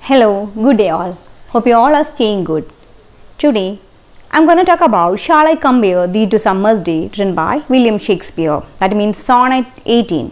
Hello, good day all. Hope you all are staying good. Today, I'm going to talk about Shall I Compare Thee to Summer's Day written by William Shakespeare. That means Sonnet 18.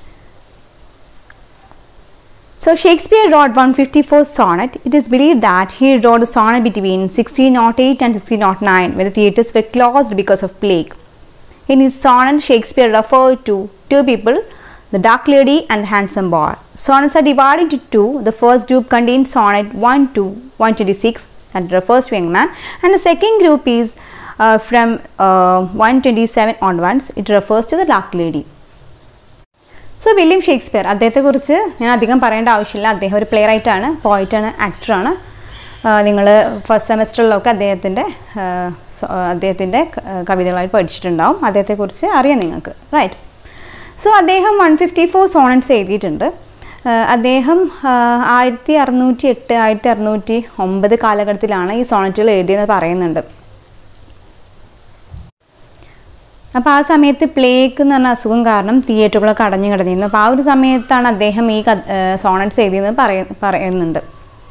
So Shakespeare wrote 154 sonnet. It is believed that he wrote the sonnet between 1608 and 1609 when the theatres were closed because of plague. In his sonnet, Shakespeare referred to two people, the dark lady and the handsome boy. Sonnets are divided into two. The first group contains sonnet 1 to 126 that refers to young man, and the second group is uh, from uh, 127 onwards. It refers to the dark lady. So William Shakespeare അദ്ദേഹത്തെക്കുറിച്ച് ഞാൻ അധികം പറയേണ്ട ആവശ്യമില്ല അദ്ദേഹം ഒരു play റൈറ്റാണ് പോയിറ്റാണ് ആക്ടറാണ് നിങ്ങൾ first സെമസ്റ്ററിലൊക്കെ അദ്ദേഹത്തിൻ്റെ അദ്ദേഹത്തിൻ്റെ കവിതകളായിട്ട് പഠിച്ചിട്ടുണ്ടാവും അദ്ദേഹത്തെക്കുറിച്ച് അറിയാം നിങ്ങൾക്ക് റൈറ്റ് സോ അദ്ദേഹം വൺ ഫിഫ്റ്റി ഫോർ സോണൻസ് എഴുതിയിട്ടുണ്ട് അദ്ദേഹം ആയിരത്തി അറുന്നൂറ്റി എട്ട് ആയിരത്തി അറുന്നൂറ്റി ഒമ്പത് കാലഘട്ടത്തിലാണ് ഈ സോണറ്റുകൾ എഴുതിയെന്ന് പറയുന്നുണ്ട് അപ്പോൾ ആ സമയത്ത് പ്ലേക്ക് എന്ന് പറഞ്ഞ അസുഖം കാരണം തിയേറ്ററുകളൊക്കെ അടഞ്ഞു കിടന്നിരുന്നു അപ്പോൾ ആ ഒരു സമയത്താണ് അദ്ദേഹം ഈ സോണറ്റ്സ് എഴുതിയെന്ന് പറയ പറയുന്നുണ്ട്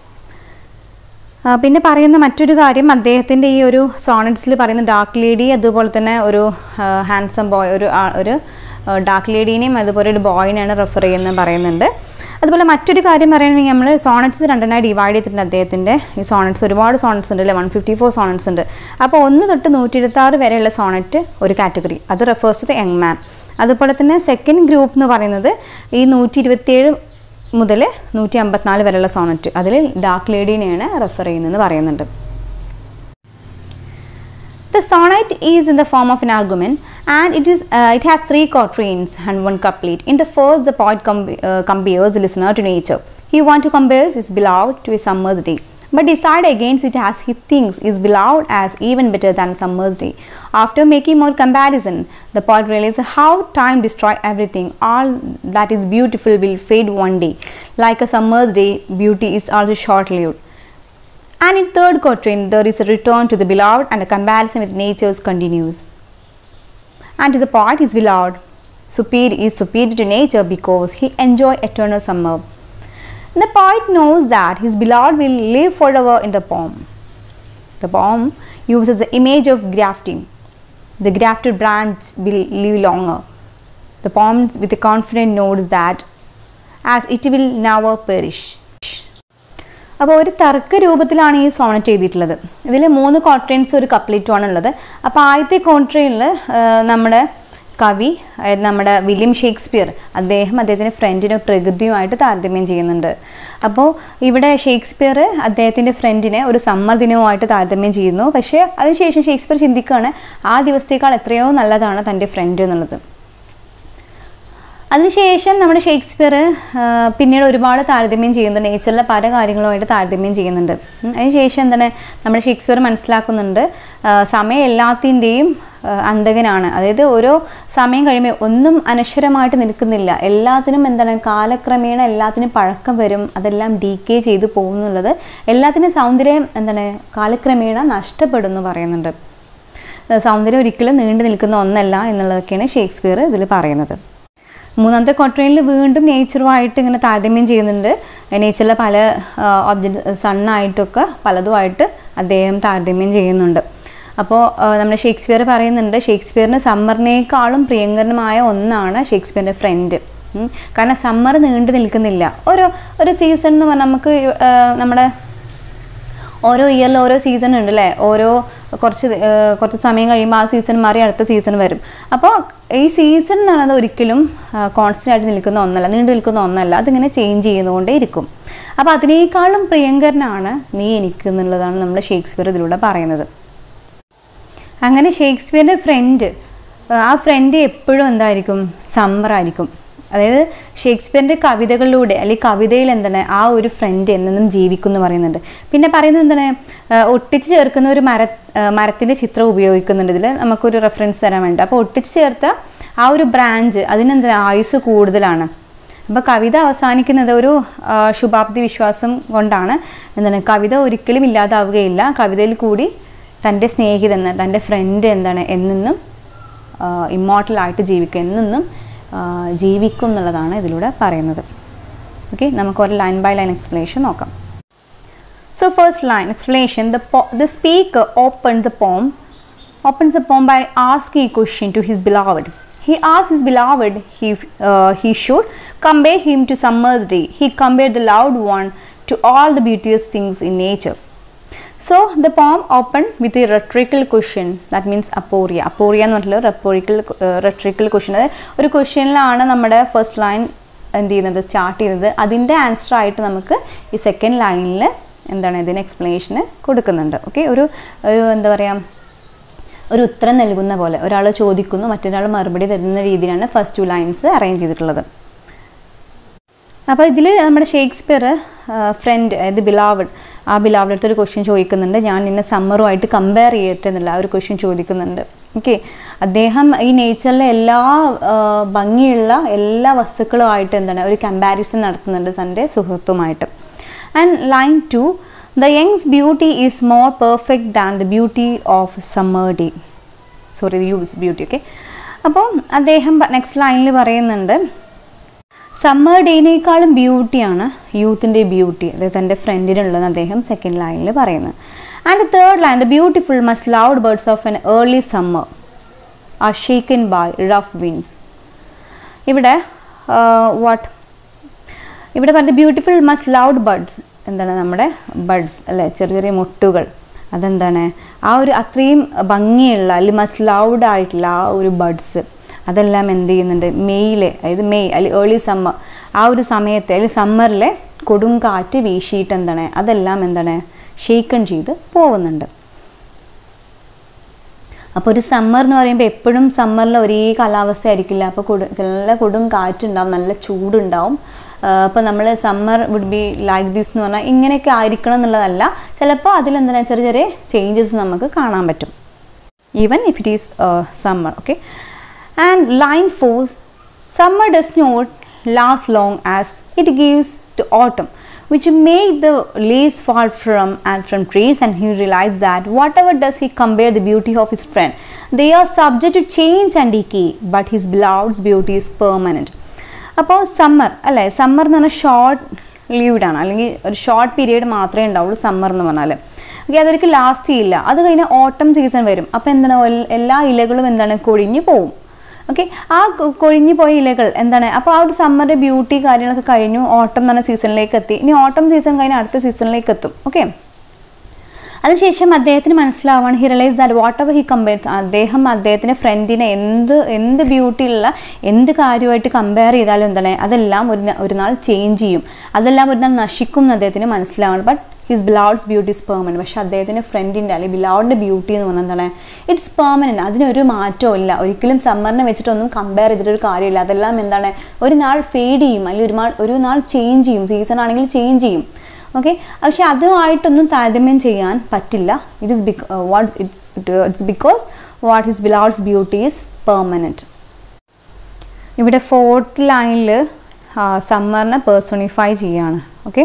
പിന്നെ പറയുന്ന മറ്റൊരു കാര്യം അദ്ദേഹത്തിൻ്റെ ഈ ഒരു സോണറ്റ്സിൽ പറയുന്ന ഡാർക്ക് ലേഡി അതുപോലെ തന്നെ ഒരു ഹാൻസം ബോയ് ഒരു ഒരു ഡാർക്ക് ലേഡീനെയും അതുപോലെ ഒരു ബോയിനെയാണ് റെഫർ ചെയ്യുന്നത് പറയുന്നുണ്ട് അതുപോലെ മറ്റൊരു കാര്യം പറയുകയാണെങ്കിൽ നമ്മൾ സോണറ്റ്സ് രണ്ടെണ്ണമായി ഡിവൈഡ് ചെയ്തിട്ടുണ്ട് അദ്ദേഹത്തിൻ്റെ ഈ സോണറ്റ്സ് ഒരുപാട് സോണറ്റ്സ് ഉണ്ട് അല്ലേ വൺ ഫിഫ്റ്റി ഫോർ സോണറ്റ്സ് ഉണ്ട് അപ്പോൾ ഒന്ന് തൊട്ട് നൂറ്റി ഇരുപത്താറ് വരെയുള്ള സോണറ്റ് ഒരു കാറ്റഗറി അത് refers to the young man അതുപോലെ തന്നെ സെക്കൻഡ് ഗ്രൂപ്പ് എന്ന് പറയുന്നത് ഈ നൂറ്റി ഇരുപത്തിയേഴ് മുതൽ നൂറ്റി അമ്പത്തിനാല് വരെയുള്ള സോണറ്റ് അതിൽ ഡാർക്ക് ലേഡീനെയാണ് റെഫർ ചെയ്യുന്നതെന്ന് പറയുന്നുണ്ട് The sonnet is in the form of an argument and it is uh, it has three quatrains and one couplet. In the first, the poet com uh, compares the listener to nature. He wants to compare his beloved to a summer's day, but decide against it as he thinks his beloved as even better than a summer's day. After making more comparison, the poet realizes how time destroys everything. All that is beautiful will fade one day. Like a summer's day, beauty is also short-lived. And in third quatrain, there is a return to the beloved and a comparison with nature's continues. And to the poet, his beloved superior is superior to nature because he enjoys eternal summer. The poet knows that his beloved will live forever in the poem. The poem uses the image of grafting. The grafted branch will live longer. The poem with a confident notes that as it will never perish. അപ്പോൾ ഒരു തർക്ക രൂപത്തിലാണ് ഈ Sonet എഴുതിയിട്ടുള്ളത് ഇതിൽ മൂന്ന് കോൺട്രെയിൻസ് ഒരു കപ്ലിറ്റുമാണ് ഉള്ളത് അപ്പോൾ ആദ്യത്തെ കോൺട്രെയിനിൽ നമ്മുടെ കവി നമ്മുടെ വില്യം ഷേക്സ്പിയർ അദ്ദേഹം അദ്ദേഹത്തിൻ്റെ ഫ്രണ്ടിനെ പ്രകൃതിയുമായിട്ട് താരതമ്യം ചെയ്യുന്നുണ്ട് അപ്പോൾ ഇവിടെ ഷേക്സ്പിയർ അദ്ദേഹത്തിൻ്റെ ഫ്രണ്ടിനെ ഒരു സമ്മർ ദിനവുമായിട്ട് താരതമ്യം ചെയ്യുന്നു പക്ഷേ അതിനുശേഷം ഷേക്സ്പിയർ ചിന്തിക്കുകയാണ് ആ ദിവസത്തേക്കാൾ എത്രയോ നല്ലതാണ് തൻ്റെ ഫ്രണ്ട് എന്നുള്ളത് അതിനുശേഷം നമ്മുടെ ഷേക്സ്പിയർ പിന്നീട് ഒരുപാട് താരതമ്യം ചെയ്യുന്നുണ്ട് നേച്ചറിലെ പല കാര്യങ്ങളുമായിട്ട് താരതമ്യം ചെയ്യുന്നുണ്ട് അതിനുശേഷം എന്താണ് നമ്മുടെ ഷേക്സ്പിയർ മനസ്സിലാക്കുന്നുണ്ട് സമയം എല്ലാത്തിൻ്റെയും അന്തകനാണ് അതായത് ഓരോ സമയം കഴിയുമ്പോൾ ഒന്നും അനശ്വരമായിട്ട് നിൽക്കുന്നില്ല എല്ലാത്തിനും എന്താണ് കാലക്രമേണ എല്ലാത്തിനും പഴക്കം വരും അതെല്ലാം ഡീക്കേ ചെയ്തു പോകുന്നുള്ളത് എല്ലാത്തിനും സൗന്ദര്യം എന്താണ് കാലക്രമേണ നഷ്ടപ്പെടുന്നു പറയുന്നുണ്ട് സൗന്ദര്യം ഒരിക്കലും നീണ്ടു നിൽക്കുന്ന ഒന്നല്ല എന്നുള്ളതൊക്കെയാണ് ഷേക്സ്പിയർ ഇതിൽ പറയുന്നത് മൂന്നാമത്തെ ക്വാർട്ടറിൽ വീണ്ടും നേച്ചറുമായിട്ട് ഇങ്ങനെ താരതമ്യം ചെയ്യുന്നുണ്ട് നേച്ചറിലെ പല ഒബ്ജക്റ്റ് സണ്ണായിട്ടൊക്കെ പലതുമായിട്ട് അദ്ദേഹം താരതമ്യം ചെയ്യുന്നുണ്ട് അപ്പോൾ നമ്മുടെ ഷേക്സ്പിയർ പറയുന്നുണ്ട് ഷേക്സ്പിയറിന് സമ്മറിനേക്കാളും പ്രിയങ്കരമായ ഒന്നാണ് ഷേക്സ്പിയറിൻ്റെ ഫ്രണ്ട് കാരണം സമ്മർ നീണ്ടു നിൽക്കുന്നില്ല ഓരോ ഒരു സീസൺ എന്ന് പറഞ്ഞാൽ നമുക്ക് നമ്മുടെ ഓരോ ഇയറിൽ ഓരോ സീസൺ ഉണ്ട് അല്ലേ ഓരോ കുറച്ച് കുറച്ച് സമയം കഴിയുമ്പോൾ ആ സീസൺ മാറി അടുത്ത സീസൺ വരും അപ്പോൾ ഈ സീസൺ എന്ന് പറയുന്നത് ഒരിക്കലും കോൺസ്റ്റൻ്റ് ആയിട്ട് നിൽക്കുന്ന ഒന്നല്ല നീണ്ടു നിൽക്കുന്ന ഒന്നല്ല അതിങ്ങനെ ചേഞ്ച് ചെയ്യുന്നതുകൊണ്ടേ ഇരിക്കും അപ്പോൾ അതിനേക്കാളും പ്രിയങ്കരനാണ് നീ എനിക്ക് എന്നുള്ളതാണ് നമ്മൾ ഷേക്സ്പിയർ ഇതിലൂടെ പറയുന്നത് അങ്ങനെ ഷേക്സ്പിയറിൻ്റെ ഫ്രണ്ട് ആ ഫ്രണ്ട് എപ്പോഴും എന്തായിരിക്കും സമ്മർ ആയിരിക്കും അതായത് ഷേക്സ്പിയറിൻ്റെ കവിതകളിലൂടെ അല്ലെങ്കിൽ കവിതയിൽ എന്താണ് ആ ഒരു ഫ്രണ്ട് എന്നും ജീവിക്കും എന്ന് പറയുന്നുണ്ട് പിന്നെ പറയുന്നത് എന്താണ് ഒട്ടിച്ച് ചേർക്കുന്ന ഒരു മര മരത്തിൻ്റെ ചിത്രം ഉപയോഗിക്കുന്നുണ്ട് ഇതിൽ നമുക്കൊരു റെഫറൻസ് തരാൻ വേണ്ടി അപ്പോൾ ഒട്ടിച്ച് ചേർത്ത ആ ഒരു ബ്രാഞ്ച് അതിനെന്താ ആയുസ് കൂടുതലാണ് അപ്പോൾ കവിത അവസാനിക്കുന്നത് ഒരു ശുഭാപ്തി വിശ്വാസം കൊണ്ടാണ് എന്താണ് കവിത ഒരിക്കലും ഇല്ലാതാവുകയില്ല കവിതയിൽ കൂടി തൻ്റെ സ്നേഹിതൻ തൻ്റെ ഫ്രണ്ട് എന്താണ് എന്നെന്നും ഇമ്മോർട്ടലായിട്ട് ജീവിക്കും എന്നെന്നും ജീവിക്കും എന്നുള്ളതാണ് ഇതിലൂടെ പറയുന്നത് ഓക്കെ നമുക്ക് ഒരു ലൈൻ ബൈ ലൈൻ എക്സ്പ്ലനേഷൻ നോക്കാം So first line explanation the po- the speaker opened the poem opens the poem by asking a question to his beloved. He asked his beloved he, uh, he should compare him to summer's day. He compared the loved one to all the beauteous things in nature. So the poem opened with a rhetorical question that means aporia. Aporia എന്ന് പറഞ്ഞിട്ടുള്ള റെപ്പോറിക്കൽ rhetorical question അതായത് ഒരു ക്വസ്റ്റ്യനിലാണ് നമ്മുടെ first line എന്ത് ചെയ്യുന്നത് start ചെയ്യുന്നത് അതിൻ്റെ answer ആയിട്ട് നമുക്ക് ഈ സെക്കൻഡ് ലൈനിൽ എന്താണ് ഇതിന് എക്സ്പ്ലനേഷന് കൊടുക്കുന്നുണ്ട് ഓക്കെ ഒരു ഒരു എന്താ പറയുക ഒരു ഉത്തരം നൽകുന്ന പോലെ ഒരാൾ ചോദിക്കുന്നു മറ്റൊരാൾ മറുപടി തരുന്ന രീതിയിലാണ് ഫസ്റ്റ് ടു ലൈൻസ് അറേഞ്ച് ചെയ്തിട്ടുള്ളത് അപ്പോൾ ഇതിൽ നമ്മുടെ ഷേക്സ്പിയർ ഫ്രണ്ട് അതായത് ബിലാവഡ് ആ ബിലാവഡ് അടുത്തൊരു ക്വസ്റ്റ്യൻ ചോദിക്കുന്നുണ്ട് ഞാൻ നിന്നെ സമ്മറുമായിട്ട് കമ്പയർ ചെയ്യട്ടെ എന്നുള്ള ആ ഒരു ക്വസ്റ്റ്യൻ ചോദിക്കുന്നുണ്ട് ഓക്കെ അദ്ദേഹം ഈ നേച്ചറിലെ എല്ലാ ആ, ഭംഗിയുള്ള എല്ലാ വസ്തുക്കളുമായിട്ട് എന്താണ് ഒരു കമ്പാരിസൺ നടത്തുന്നുണ്ട് തൻ്റെ സുഹൃത്തുമായിട്ട് and line two the young's beauty is more perfect than the beauty of summer day sorry youth's beauty okay അപ്പോൾ അദ്ദേഹം നെക്സ്റ്റ് ലൈനിൽ പറയുന്നുണ്ട് സമ്മർ ഡേനേക്കാളും ബ്യൂട്ടിയാണ് യൂത്തിൻ്റെ ബ്യൂട്ടി അതായത് തൻ്റെ ഫ്രണ്ടിനുള്ളതെന്ന് അദ്ദേഹം സെക്കൻഡ് ലൈനിൽ പറയുന്നത് and third line the beautiful must loud birds of an early summer are shaken by rough winds ഇവിടെ വാട്ട് ഇവിടെ പറഞ്ഞ ബ്യൂട്ടിഫുൾ മസ്റ്റ് ലൗഡ് ബഡ്സ് എന്താണ് നമ്മുടെ ബഡ്സ് അല്ലേ ചെറിയ ചെറിയ മുട്ടുകൾ അതെന്താണ് ആ ഒരു അത്രയും ഭംഗിയുള്ള അല്ലെങ്കിൽ മസ്റ്റ് ലൗഡ് ആയിട്ടുള്ള ആ ഒരു ബഡ്സ് അതെല്ലാം എന്ത് ചെയ്യുന്നുണ്ട് മെയ്യിലെ അതായത് മെയ് അല്ലെങ്കിൽ ഏർലി സമ്മർ ആ ഒരു സമയത്തെ അല്ലെങ്കിൽ സമ്മറിലെ കൊടും കാറ്റ് വീശിയിട്ട് എന്താണ് അതെല്ലാം എന്താണ് ഷെയ്ക്കൺ ചെയ്ത് പോകുന്നുണ്ട് അപ്പോൾ ഒരു സമ്മർ എന്ന് പറയുമ്പോൾ എപ്പോഴും സമ്മറിൽ ഒരേ കാലാവസ്ഥ ആയിരിക്കില്ല അപ്പോൾ കൊടു നല്ല കൊടും കാറ്റുണ്ടാവും നല്ല ചൂടുണ്ടാവും അപ്പോൾ നമ്മൾ summer would be like this എന്ന് പറഞ്ഞാൽ ഇങ്ങനെയൊക്കെ ആയിരിക്കണം എന്നുള്ളതല്ല ചിലപ്പോൾ അതിലെന്താണ് ചെറിയ ചെറിയ ചേഞ്ചസ് നമുക്ക് കാണാൻ പറ്റും even if it is summer okay and line force summer does not last long as it gives to autumn, which made the leaves fall from and from trees, and he realized that whatever does he compare the beauty of his friend, they are subject to change and decay, but his beloved's beauty is permanent. അപ്പോൾ summer അല്ലേ summer എന്ന് പറഞ്ഞാൽ short lived ആണ് അല്ലെങ്കിൽ ഒരു short period മാത്രമേ ഉണ്ടാവുള്ളൂ summer എന്ന് പറഞ്ഞാൽ ഓക്കെ അതൊരിക്കലും ലാസ്റ്റ് ചെയ്യില്ല അത് കഴിഞ്ഞാൽ ഓട്ടം സീസൺ വരും അപ്പോൾ എന്താണ് എൽ- എല്ലാ ഇലകളും എന്താണ് കൊഴിഞ്ഞു പോവും ഓക്കെ ആ കൊ- കൊഴിഞ്ഞു പോയ ഇലകൾ എന്താണ് അപ്പോൾ ആ ഒരു സമ്മറിൻ്റെ ബ്യൂട്ടി കാര്യങ്ങളൊക്കെ കഴിഞ്ഞു ഓട്ടം എന്ന് പറഞ്ഞ സീസണിലേക്ക് എത്തി ഇനി ഓട്ടം സീസൺ കഴിഞ്ഞ് അടുത്ത സീസണിലേക്ക് എത്തും ഓക്കെ അതിനുശേഷം അദ്ദേഹത്തിന് മനസ്സിലാവാണ് he realise that whatever he compare അദ്ദേഹം അദ്ദേഹത്തിൻ്റെ ഫ്രണ്ടിനെ എന്ത് എന്ത് ബ്യൂട്ടിയുള്ള എന്ത് കാര്യമായിട്ട് കമ്പയർ ചെയ്താലും എന്താണ് അതെല്ലാം ഒരു ന- ഒരു നാൾ ചേഞ്ച് ചെയ്യും അതെല്ലാം ഒരു നാൾ നശിക്കും എന്ന് അദ്ദേഹത്തിന് മനസ്സിലാവണം but his beloved's beauty is permanent പക്ഷേ അദ്ദേഹത്തിൻ്റെ ഫ്രണ്ടിൻ്റെ അല്ലെങ്കിൽ ബിലൗഡിൻ്റെ ബ്യൂട്ടി എന്ന് പറഞ്ഞാൽ എന്താണ് ഇറ്റ്സ് പെർമനൻറ്റ് അതിനൊരു മാറ്റവും ഇല്ല ഒരിക്കലും സമ്മറിനെ വെച്ചിട്ടൊന്നും കമ്പയർ ചെയ്തിട്ടൊരു കാര്യമില്ല അതെല്ലാം എന്താണ് ഒരു നാൾ ഫെയ്ഡ് ചെയ്യും അല്ലെങ്കിൽ ഒരു നാൾ ഒരു നാൾ ചേഞ്ച് ചെയ്യും സീസൺ ആണെങ്കിൽ ചേഞ്ച് ചെയ്യും ഓക്കെ പക്ഷെ അതുമായിട്ടൊന്നും താരതമ്യം ചെയ്യാൻ പറ്റില്ല it is big what it's it's because what his beloved's beauty is permanent ഇവിടെ ഫോർത്ത് ലൈനിൽ സമ്മറിനെ പേഴ്സണിഫൈ ചെയ്യാണ് okay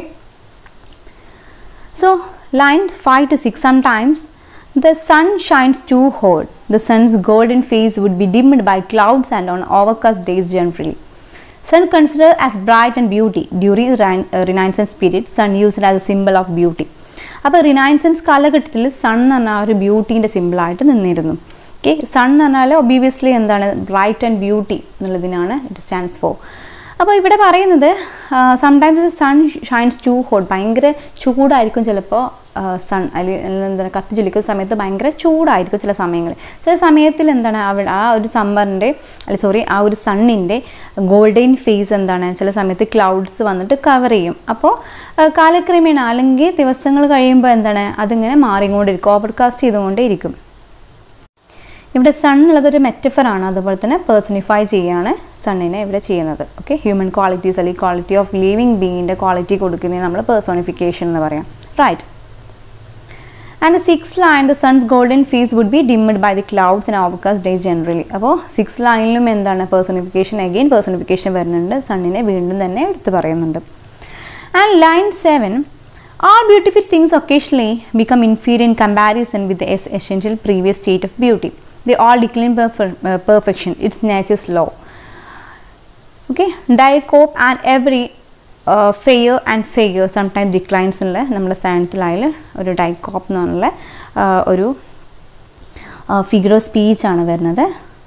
So, line 5 to 6 sometimes the sun shines too hot. The sun's golden face would be dimmed by clouds and on overcast days generally. Sun considered as bright and beauty during Renain- uh, Renaissance period, sun used as a symbol of beauty. അപ്പോൾ renaissance കാലഘട്ടത്തിൽ sun എന്ന് പറഞ്ഞാൽ ആ ഒരു ബ്യൂട്ടീൻ്റെ സിമ്പിളായിട്ട് നിന്നിരുന്നു okay sun എന്ന് പറഞ്ഞാൽ ഒബീവിയസ്ലി എന്താണ് ബ്രൈറ്റ് ആൻഡ് ബ്യൂട്ടി എന്നുള്ളതിനാണ് ഇറ്റ് സ്റ്റാൻഡ്സ് ഫോർ അപ്പോൾ ഇവിടെ പറയുന്നത് sometimes sun shines too hot ഭയങ്കര ചൂടായിരിക്കും ചിലപ്പോൾ സൺ അല്ലെങ്കിൽ എന്താണ് കത്തി ജ്വലിക്കുന്ന സമയത്ത് ഭയങ്കര ചൂടായിരിക്കും ചില സമയങ്ങളിൽ ചില സമയത്തിൽ എന്താണ് അവിടെ ആ ഒരു സമ്മറിൻ്റെ അല്ല സോറി ആ ഒരു സണ്ണിൻ്റെ ഗോൾഡൻ ഫേസ് എന്താണ് ചില സമയത്ത് ക്ലൗഡ്സ് വന്നിട്ട് കവർ ചെയ്യും അപ്പോൾ കാലക്രമേണ അല്ലെങ്കിൽ ദിവസങ്ങൾ കഴിയുമ്പോൾ എന്താണ് അതിങ്ങനെ മാറിക്കൊണ്ടിരിക്കും ഓവർകാസ്റ്റ് ചെയ്തുകൊണ്ടേ ഇരിക്കും ഇവിടെ സൺ എന്നുള്ളതൊരു മെറ്റഫറാണ് അതുപോലെ തന്നെ പേഴ്സണിഫൈ ചെയ്യാണ് സണ്ണിനെ ഇവിടെ ചെയ്യുന്നത് ഓക്കെ ഹ്യൂമൻ ക്വാളിറ്റീസ് അല്ലെങ്കിൽ ക്വാളിറ്റി ഓഫ് ലിവിങ് ബീങ്ങിൻ്റെ ക്വാളിറ്റി കൊടുക്കുന്നതിന് നമ്മൾ പേഴ്സോണിഫിക്കേഷൻ എന്ന് പറയാം right and the six line the sun's golden face would be dimmed by the clouds and overcast day generally അപ്പോൾ സിക്സ് ലൈനിലും എന്താണ് പേഴ്സണിഫിക്കേഷൻ അഗെയിൻ പേഴ്സണിഫിക്കേഷൻ വരുന്നുണ്ട് സണ്ണിനെ വീണ്ടും തന്നെ എടുത്ത് പറയുന്നുണ്ട് and line seven All beautiful things occasionally become inferior in comparison with the es- essential previous state of beauty. They all decline perfe- uh, perfection. It's nature's law. Okay, Diacope and every fair and fair sometime declines ഉള്ള നമ്മുടെ സാൻറ്റിലായിൽ ഒരു ഡൈക്കോപ്പ് എന്നുള്ള ഒരു figure of സ്പീച്ചാണ് വരുന്നത്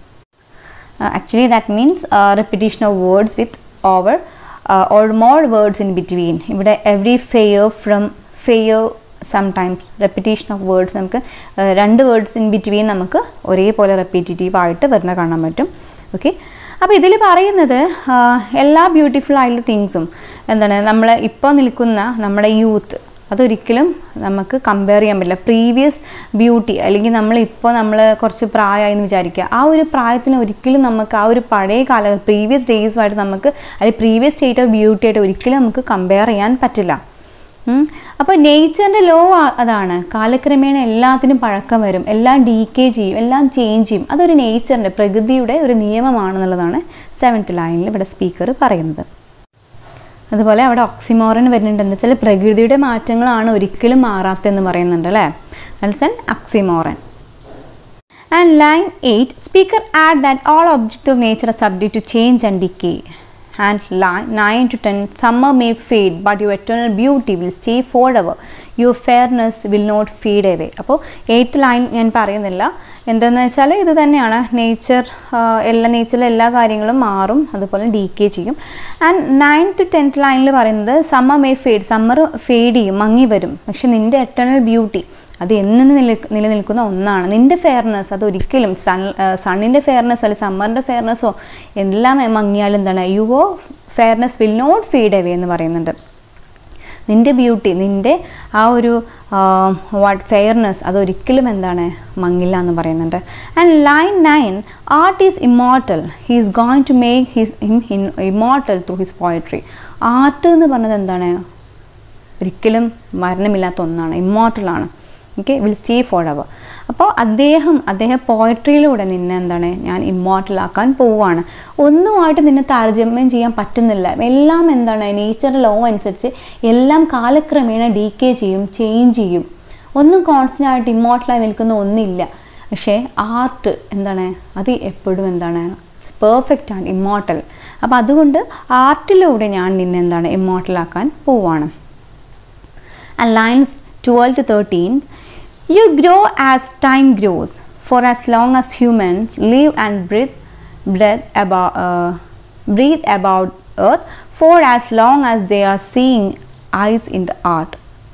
actually that means repetition of words with over or more words in between ഇവിടെ every fair from fair sometimes repetition of words നമുക്ക് രണ്ട് വേർഡ്സ് ഇൻ ബിറ്റ്വീൻ നമുക്ക് ഒരേപോലെ റെപ്പിറ്റേറ്റീവ് ആയിട്ട് വരുന്ന കാണാൻ പറ്റും ഓക്കെ അപ്പോൾ ഇതിൽ പറയുന്നത് എല്ലാ ബ്യൂട്ടിഫുൾ ആയിട്ടുള്ള തിങ്സും എന്താണ് നമ്മൾ ഇപ്പോൾ നിൽക്കുന്ന നമ്മുടെ യൂത്ത് അതൊരിക്കലും നമുക്ക് കമ്പയർ ചെയ്യാൻ പറ്റില്ല പ്രീവിയസ് ബ്യൂട്ടി അല്ലെങ്കിൽ നമ്മൾ ഇപ്പോൾ നമ്മൾ കുറച്ച് പ്രായമായി എന്ന് വിചാരിക്കുക ആ ഒരു പ്രായത്തിന് ഒരിക്കലും നമുക്ക് ആ ഒരു പഴയ കാല പ്രീവിയസ് ഡേയ്സുമായിട്ട് നമുക്ക് അല്ലെങ്കിൽ പ്രീവിയസ് സ്റ്റേറ്റ് ഓഫ് ബ്യൂട്ടി ആയിട്ട് ഒരിക്കലും നമുക്ക് കമ്പയർ ചെയ്യാൻ പറ്റില്ല അപ്പോൾ നേച്ചറിൻ്റെ ലോ അതാണ് കാലക്രമേണ എല്ലാത്തിനും പഴക്കം വരും എല്ലാം ഡീക്കേ ചെയ്യും എല്ലാം ചേഞ്ച് ചെയ്യും അതൊരു നേച്ചറിൻ്റെ പ്രകൃതിയുടെ ഒരു നിയമമാണെന്നുള്ളതാണ് സെവൻത്ത് ലൈനിൽ ഇവിടെ സ്പീക്കർ പറയുന്നത് അതുപോലെ അവിടെ ഓക്സിമോറൻ വരുന്നുണ്ട് എന്താ വെച്ചാൽ പ്രകൃതിയുടെ മാറ്റങ്ങളാണ് ഒരിക്കലും മാറാത്തതെന്ന് പറയുന്നുണ്ട് അല്ലേ that's an oxymoron and line eight speaker add that all object of nature are subject to change and decay and line 9 to 10 summer may fade but your eternal beauty will stay forever your fairness will not fade away അപ്പോൾ eighth line ഞാൻ പറയുന്നില്ല എന്താണെന്ന് വെച്ചാൽ ഇത് തന്നെയാണ് nature എല്ലാ നേച്ചറിലെ എല്ലാ കാര്യങ്ങളും മാറും അതുപോലെ ഡീക്കേ ചെയ്യും ആൻഡ് നയൻ ടു ടെൻത്ത് ലൈനിൽ പറയുന്നത് summer may fade summer fade ചെയ്യും മങ്ങി വരും പക്ഷെ നിൻ്റെ എറ്റേണൽ ബ്യൂട്ടി അത് എന്നും നില നിലനിൽക്കുന്ന ഒന്നാണ് നിൻ്റെ ഫെയർനെസ് അത് ഒരിക്കലും സൺ സണ്ണിൻ്റെ ഫെയർനെസ് അല്ലെങ്കിൽ സമ്മറിൻ്റെ ഫെയർനെസ്സോ എല്ലാം മങ്ങിയാലും എന്താണ് your fairness will not fade away എന്ന് പറയുന്നുണ്ട് നിൻ്റെ ബ്യൂട്ടി നിൻ്റെ ആ ഒരു വാട്ട് ഫെയർനെസ് അതൊരിക്കലും എന്താണ് മങ്ങില്ല എന്ന് പറയുന്നുണ്ട് and line nine art is immortal he is going to make his him immortal through his poetry art എന്ന് പറഞ്ഞത് എന്താണ് ഒരിക്കലും മരണമില്ലാത്ത ഒന്നാണ് ഇമ്മോർട്ടലാണ് okay will stay forever അപ്പോൾ അദ്ദേഹം അദ്ദേഹം പോയട്രിയിലൂടെ നിന്നെ എന്താണ് ഞാൻ ഇമ്മോർട്ടലാക്കാൻ പോവുകയാണ് ഒന്നുമായിട്ട് നിന്നെ താരതമ്യം ചെയ്യാൻ പറ്റുന്നില്ല എല്ലാം എന്താണ് നേച്ചർ ലോ അനുസരിച്ച് എല്ലാം കാലക്രമേണ ഡീക്കേ ചെയ്യും ചേഞ്ച് ചെയ്യും ഒന്നും കോൺസ്റ്റൻ്റ് ആയിട്ട് ഇമ്മോർട്ടലായി നിൽക്കുന്ന ഒന്നില്ല പക്ഷേ ആർട്ട് എന്താണ് അത് എപ്പോഴും എന്താണ് പെർഫെക്റ്റ് ആണ് ഇമ്മോർട്ടൽ അപ്പോൾ അതുകൊണ്ട് ആർട്ടിലൂടെ ഞാൻ നിന്നെ എന്താണ് ഇമ്മോർട്ടലാക്കാൻ പോവുകയാണ് and lines 12 to 13 you grow as time grows for as long as humans live and breathe breathe about uh, breathe about earth for as long as they are seeing eyes in the art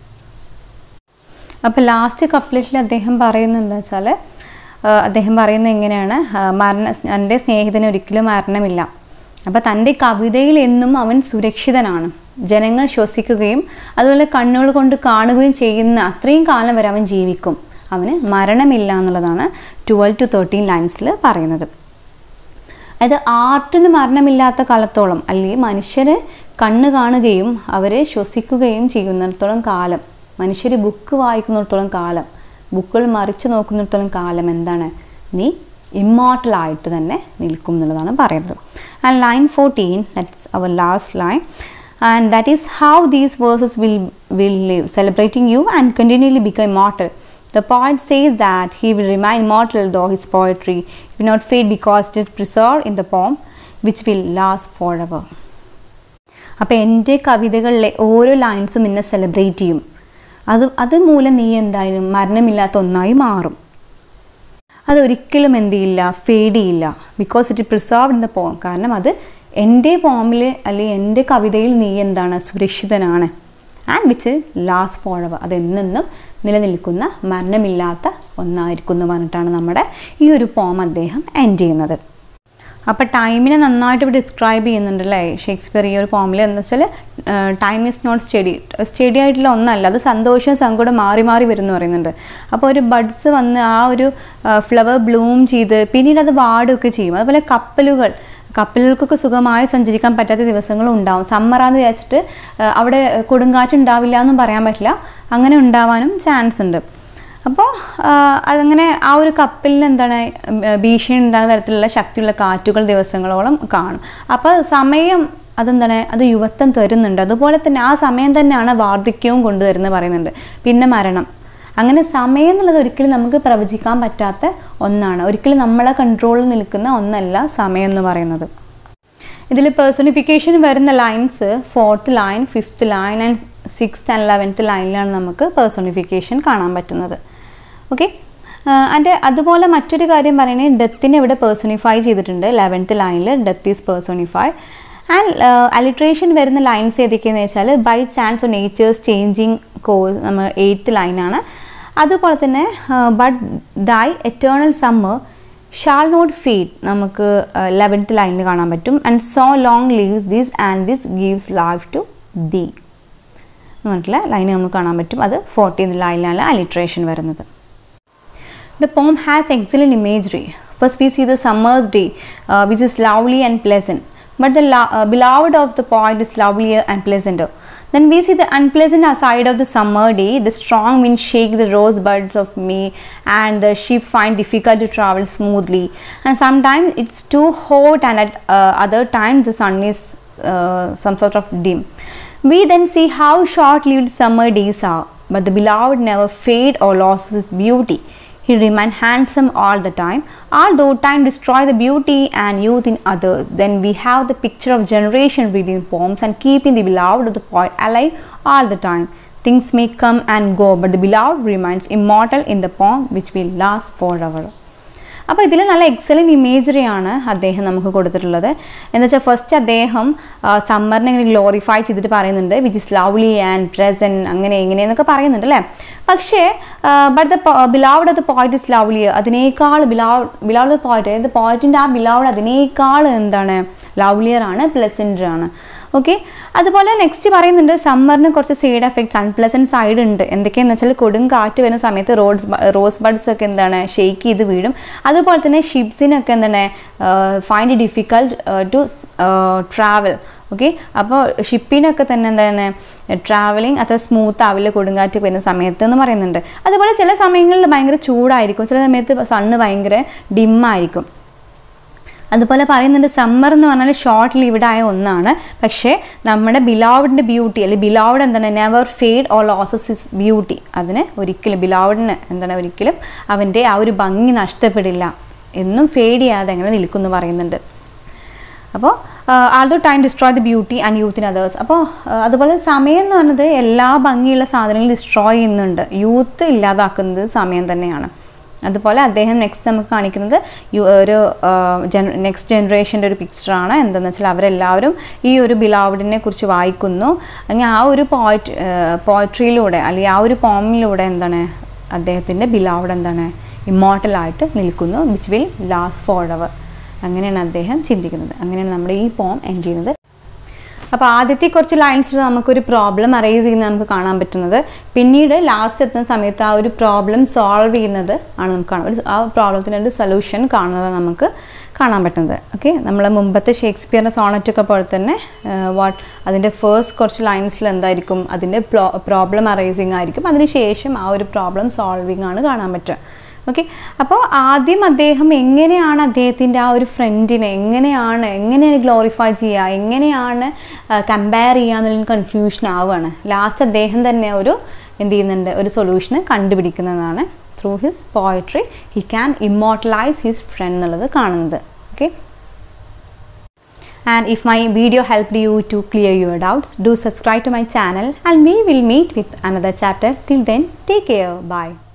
അപ്പോൾ last കപ്ലറ്റിൽ അദ്ദേഹം പറയുന്നത് എന്താ വെച്ചാൽ അദ്ദേഹം പറയുന്നത് എങ്ങനെയാണ് മരണ എൻ്റെ സ്നേഹിതന് ഒരിക്കലും മരണമില്ല അപ്പോൾ തൻ്റെ കവിതയിൽ എന്നും അവൻ സുരക്ഷിതനാണ് ജനങ്ങൾ ശ്വസിക്കുകയും അതുപോലെ കണ്ണുകൾ കൊണ്ട് കാണുകയും ചെയ്യുന്ന അത്രയും കാലം വരെ അവൻ ജീവിക്കും അവന് മരണമില്ല എന്നുള്ളതാണ് ട്വൽവ് ടു തേർട്ടീൻ ലൈൻസിൽ പറയുന്നത് അതായത് ആർട്ടിന് മരണമില്ലാത്ത കാലത്തോളം അല്ലെങ്കിൽ മനുഷ്യര് കണ്ണ് കാണുകയും അവരെ ശ്വസിക്കുകയും ചെയ്യുന്നിടത്തോളം കാലം മനുഷ്യർ ബുക്ക് വായിക്കുന്നിടത്തോളം കാലം ബുക്കുകൾ മറിച്ച് നോക്കുന്നിടത്തോളം കാലം എന്താണ് നീ ഇമ്മോർട്ടലായിട്ട് തന്നെ നിൽക്കും എന്നുള്ളതാണ് പറയുന്നത് and line fourteen that's our last line and that is how these verses will will live celebrating you and continually become immortal the poet says that he will remain immortal though his poetry will not fade because it is preserved in the poem which will last forever അപ്പോൾ എൻ്റെ കവിതകളിലെ ഓരോ ലൈൻസും എന്നെ celebrate ചെയ്യും അത് അതുമൂലം നീ എന്തായാലും മരണമില്ലാത്ത ഒന്നായി മാറും അതൊരിക്കലും എന്ത് ചെയ്യില്ല ഫേഡ് ചെയ്യില്ല because it preserved in the poem കാരണം അത് എൻ്റെ പോമിൽ അല്ലെങ്കിൽ എൻ്റെ കവിതയിൽ നീ എന്താണ് സുരക്ഷിതനാണ് ആൻഡ് വിച്ച് ലാസ്റ്റ് ഫോളവർ അത് എന്നെന്നും നിലനിൽക്കുന്ന മരണമില്ലാത്ത ഒന്നായിരിക്കും എന്ന് പറഞ്ഞിട്ടാണ് നമ്മുടെ ഈ ഒരു പോം അദ്ദേഹം എൻഡ് ചെയ്യുന്നത് അപ്പോൾ ടൈമിനെ നന്നായിട്ട് ഇവിടെ ഡിസ്ക്രൈബ് ചെയ്യുന്നുണ്ട് അല്ലേ ഷേക്സ്പിയർ ഈ ഒരു പോമിൽ എന്ന് വെച്ചാൽ time is not steady steady ആയിട്ടുള്ള ഒന്നല്ല അത് സന്തോഷവും സങ്കടം മാറി മാറി വരും എന്ന് പറയുന്നുണ്ട് അപ്പോൾ ഒരു ബഡ്സ് വന്ന് ആ ഒരു ഫ്ലവർ ബ്ലൂം ചെയ്ത് പിന്നീട് അത് വാടുകയൊക്കെ ചെയ്യും അതുപോലെ കപ്പലുകൾ കപ്പലുകൾക്കൊക്കെ സുഖമായി സഞ്ചരിക്കാൻ പറ്റാത്ത ദിവസങ്ങളും ഉണ്ടാവും സമ്മറാന്ന് വിചാരിച്ചിട്ട് അവിടെ കൊടുങ്കാറ്റ് ഉണ്ടാവില്ല എന്നും പറയാൻ പറ്റില്ല അങ്ങനെ ഉണ്ടാവാനും ചാൻസ് ഉണ്ട് അപ്പോൾ അതങ്ങനെ ആ ഒരു കപ്പലിൽ എന്താണ് ഭീഷണി ഉണ്ടാകുന്ന തരത്തിലുള്ള ശക്തിയുള്ള കാറ്റുകൾ ദിവസങ്ങളോളം കാണും അപ്പോൾ സമയം അതെന്താണ് അത് യുവത്വം തരുന്നുണ്ട് അതുപോലെ തന്നെ ആ സമയം തന്നെയാണ് വാർദ്ധക്യവും കൊണ്ടുവരുന്നത് പറയുന്നുണ്ട് പിന്നെ മരണം അങ്ങനെ സമയം എന്നുള്ളത് ഒരിക്കലും നമുക്ക് പ്രവചിക്കാൻ പറ്റാത്ത ഒന്നാണ് ഒരിക്കലും നമ്മളെ കൺട്രോളിൽ നിൽക്കുന്ന ഒന്നല്ല സമയം എന്ന് പറയുന്നത് ഇതിൽ പേഴ്സണിഫിക്കേഷൻ വരുന്ന lines fourth line fifth line and sixth and eleventh ലൈനിലാണ് നമുക്ക് പേഴ്സണിഫിക്കേഷൻ കാണാൻ പറ്റുന്നത് ഓക്കെ അതിൻ്റെ അതുപോലെ മറ്റൊരു കാര്യം പറയുന്നത് ഡെത്തിനെ ഇവിടെ പേഴ്സണിഫൈ ചെയ്തിട്ടുണ്ട് ലെവൻത്ത് ലൈനിൽ death is personify and alliteration വരുന്ന ലൈൻസ് ഏതൊക്കെയെന്ന് വെച്ചാൽ by chance O nature's changing course നമ്മൾ എയ്ത്ത് ലൈനാണ് അതുപോലെ തന്നെ but thy eternal summer shall not fade നമുക്ക് ലെവൻത്ത് ലൈനിൽ കാണാൻ പറ്റും and so long lives this and this gives life to the എന്ന് പറഞ്ഞിട്ടുള്ള ലൈൻ നമുക്ക് കാണാൻ പറ്റും അത് ഫോർട്ടീൻത് ലൈനിലാണ് അലിട്രേഷൻ വരുന്നത് The poem has excellent imagery. First, we see the summer's day, uh, which is lovely and pleasant. But the lo- uh, beloved of the poet is lovelier and pleasanter. Then we see the unpleasant side of the summer day. The strong wind shake the rosebuds of May, and the ship find difficult to travel smoothly. And sometimes it's too hot, and at uh, other times the sun is uh, some sort of dim. We then see how short-lived summer days are, but the beloved never fade or loses his beauty. He remained handsome all the time. Although time destroy the beauty and youth in others, then we have the picture of generation reading poems and keeping the beloved of the poet alive all the time. Things may come and go, but the beloved remains immortal in the poem which will last forever. അപ്പോൾ ഇതിൽ നല്ല excellent ഇമേജറിയാണ് അദ്ദേഹം നമുക്ക് കൊടുത്തിട്ടുള്ളത് എന്ന് വെച്ചാൽ first അദ്ദേഹം സമ്മറിനെ ഇങ്ങനെ ഗ്ലോറിഫൈ ചെയ്തിട്ട് പറയുന്നുണ്ട് which is lovely and present അങ്ങനെ ഇങ്ങനെ എന്നൊക്കെ പറയുന്നുണ്ട് അല്ലേ പക്ഷേ but the beloved the point is lovely അതിനേക്കാൾ ബിലാവ് ബിലാവഡ് ദ പോയിന്റ് അതായത് പോയിന്റിൻ്റെ ആ ബിലാവഡ് അതിനേക്കാൾ എന്താണ് ലവ്ലിയർ ആണ് പ്ലസൻറ്റർ ആണ് ഓക്കെ അതുപോലെ നെക്സ്റ്റ് പറയുന്നുണ്ട് സമ്മറിന് കുറച്ച് സൈഡ് എഫക്ട്സ് അൺപ്ലസൻറ്റ് സൈഡ് ഉണ്ട് എന്തൊക്കെയാണെന്ന് വെച്ചാൽ കൊടും കാറ്റ് വരുന്ന സമയത്ത് റോഡ്സ് റോസ് ബഡ്സ് ഒക്കെ എന്താണ് ഷെയ്ക്ക് ചെയ്ത് വീഴും അതുപോലെ തന്നെ ഷിപ്സിനൊക്കെ എന്താണ് find difficult to travel okay അപ്പോൾ ഷിപ്പിനൊക്കെ തന്നെ എന്താണ് ട്രാവലിംഗ് അത്ര സ്മൂത്ത് ആവില്ല കൊടുങ്കാറ്റ് വരുന്ന സമയത്ത് എന്ന് പറയുന്നുണ്ട് അതുപോലെ ചില സമയങ്ങളിൽ ഭയങ്കര ചൂടായിരിക്കും ചില സമയത്ത് സണ്ണ് ഭയങ്കര ഡിമ്മായിരിക്കും അതുപോലെ പറയുന്നുണ്ട് സമ്മർ എന്ന് പറഞ്ഞാൽ ഷോർട്ട് ലിവ്ഡ് ആയ ഒന്നാണ് പക്ഷേ നമ്മുടെ ബിലാവഡിൻ്റെ ബ്യൂട്ടി അല്ലെങ്കിൽ ബിലാവഡ് എന്താണ് never fade or losses is beauty അതിന് ഒരിക്കലും ബിലാവഡിന് എന്താണ് ഒരിക്കലും അവൻ്റെ ആ ഒരു ഭംഗി നഷ്ടപ്പെടില്ല എന്നും ഫെയ്ഡ് ചെയ്യാതെ അങ്ങനെ നിൽക്കുമെന്ന് പറയുന്നുണ്ട് അപ്പോൾ although time destroy the beauty and youth in others അപ്പോൾ അതുപോലെ സമയം എന്ന് പറഞ്ഞത് എല്ലാ ഭംഗിയുള്ള സാധനങ്ങളും ഡിസ്ട്രോയ് ചെയ്യുന്നുണ്ട് യൂത്ത് ഇല്ലാതാക്കുന്നത് സമയം തന്നെയാണ് അതുപോലെ അദ്ദേഹം നെക്സ്റ്റ് നമുക്ക് കാണിക്കുന്നത് ഒരു ജന നെക്സ്റ്റ് ജനറേഷൻ്റെ ഒരു പിക്ചറാണ് എന്താണെന്ന് വെച്ചാൽ അവരെല്ലാവരും ഈ ഒരു ബിലാവഡിനെ കുറിച്ച് വായിക്കുന്നു അങ്ങനെ ആ ഒരു പോയറ്റ് പോയട്രിയിലൂടെ അല്ലെങ്കിൽ ആ ഒരു പോമിലൂടെ എന്താണ് അദ്ദേഹത്തിൻ്റെ ബിലാവഡ് എന്താണ് ഇമ്മോർട്ടലായിട്ട് നിൽക്കുന്നു which will last forever അങ്ങനെയാണ് അദ്ദേഹം ചിന്തിക്കുന്നത് അങ്ങനെയാണ് നമ്മുടെ ഈ പോം എൻഡ് ചെയ്യുന്നത് അപ്പോൾ ആദ്യത്തെ കുറച്ച് ലൈൻസിൽ നമുക്കൊരു പ്രോബ്ലം അറേസ് ചെയ്യുന്നത് നമുക്ക് കാണാൻ പറ്റുന്നത് പിന്നീട് ലാസ്റ്റ് എത്തുന്ന സമയത്ത് ആ ഒരു പ്രോബ്ലം സോൾവ് ചെയ്യുന്നത് ആണ് നമുക്ക് കാണാൻ ആ പ്രോബ്ലത്തിൻ്റെ ഒരു സൊല്യൂഷൻ കാണുന്നത് നമുക്ക് കാണാൻ പറ്റുന്നത് ഓക്കെ നമ്മൾ മുമ്പത്തെ ഷേക്സ്പിയറിൻ്റെ സോണറ്റൊക്കെ പോലെ തന്നെ വാട്ട് അതിൻ്റെ ഫേസ്റ്റ് കുറച്ച് ലൈൻസിൽ എന്തായിരിക്കും അതിൻ്റെ പ്രോബ്ലം അറേസിങ് ആയിരിക്കും അതിനുശേഷം ആ ഒരു പ്രോബ്ലം സോൾവിങ് ആണ് കാണാൻ പറ്റുക ഓക്കെ അപ്പോൾ ആദ്യം അദ്ദേഹം എങ്ങനെയാണ് അദ്ദേഹത്തിൻ്റെ ആ ഒരു ഫ്രണ്ടിനെ എങ്ങനെയാണ് എങ്ങനെയാണ് ഗ്ലോറിഫൈ ചെയ്യുക എങ്ങനെയാണ് കമ്പയർ ചെയ്യുക എന്നുള്ള കൺഫ്യൂഷൻ ആവുകയാണ് ലാസ്റ്റ് അദ്ദേഹം തന്നെ ഒരു എന്ത് ചെയ്യുന്നുണ്ട് ഒരു സൊല്യൂഷന് കണ്ടുപിടിക്കുന്നതാണ് through his poetry he can immortalise his friend എന്നുള്ളത് കാണുന്നത് okay And if my video helped you to clear your doubts, do subscribe to my channel and we will meet with another chapter. Till then, take care. Bye.